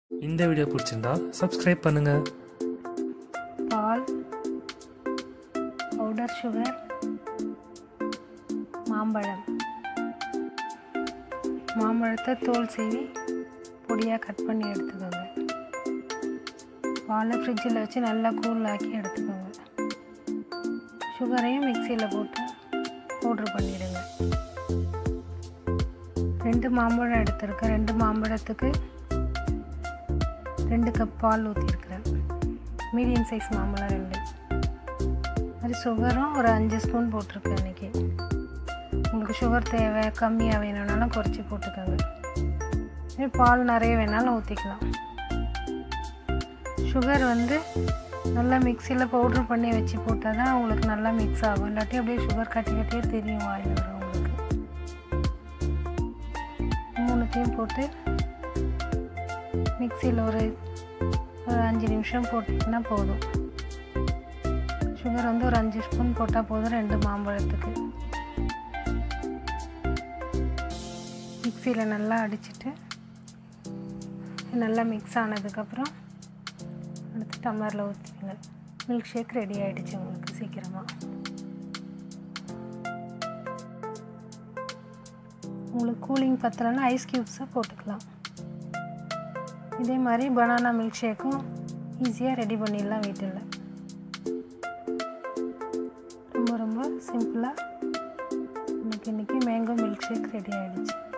இந்த வீடியோ பிடிச்சிருந்தா சப்ஸ்கிரைப் பண்ணுங்க பால் பவுடர் சுகர் மாம்பழம் மாம்பழத்தை தோல் சீவி பொடியாக கட் பண்ணி எடுத்துக்கோங்க பாலை ஃப்ரிட்ஜில் வச்சு நல்லா கூல் ஆக்கி எடுத்துக்கோங்க சுகரையும் மிக்சியில் போட்டு பவுட்ரு பண்ணிடுங்க ரெண்டு மாம்பழம் எடுத்திருக்கேன் ரெண்டு மாம்பழத்துக்கு ரெண்டு கப் பால் ஊற்றிருக்கிறேன் மீடியம் சைஸ் மாம்பழம் ரெண்டு அது சுகரும் ஒரு அஞ்சு ஸ்பூன் போட்டிருக்கேன் இன்றைக்கி உங்களுக்கு சுகர் தேவை கம்மியாக வேணும்னாலும் குறைச்சி போட்டுக்கோங்க இதே பால் நிறைய வேணாலும் ஊற்றிக்கலாம் சுகர் வந்து நல்லா மிக்சியில் பவுட்ரு பண்ணி வச்சு போட்டால் தான் உங்களுக்கு நல்லா மிக்ஸ் ஆகும் இல்லாட்டி அப்படியே சுகர் கட்டி கட்டியே தெரியும் வாயில் வரும் உங்களுக்கு மூணுத்தையும் போட்டு மிக்சியில் ஒரு ஒரு அஞ்சு நிமிஷம் போட்டிங்கன்னா போதும் சுகர் வந்து ஒரு அஞ்சு ஸ்பூன் போட்டால் போதும் ரெண்டு மாம்பழத்துக்கு மிக்சியில் நல்லா அடிச்சிட்டு நல்லா மிக்ஸ் ஆனதுக்கப்புறம் அடுத்து டம்ளரில் ஊற்றிடுங்க மில்க் ஷேக் ரெடி ஆகிடுச்சு உங்களுக்கு சீக்கிரமாக உங்களுக்கு கூலிங் பத்தலைன்னா ஐஸ் க்யூப்ஸை போட்டுக்கலாம் இதே மாதிரி பனானா மில்க் ஷேக்கும் ஈஸியாக ரெடி பண்ணிடலாம் வீட்டில் ரொம்ப ரொம்ப சிம்பிளாக நமக்கு இன்றைக்கி மேங்கோ மில்க் ஷேக் ரெடி ஆகிடுச்சு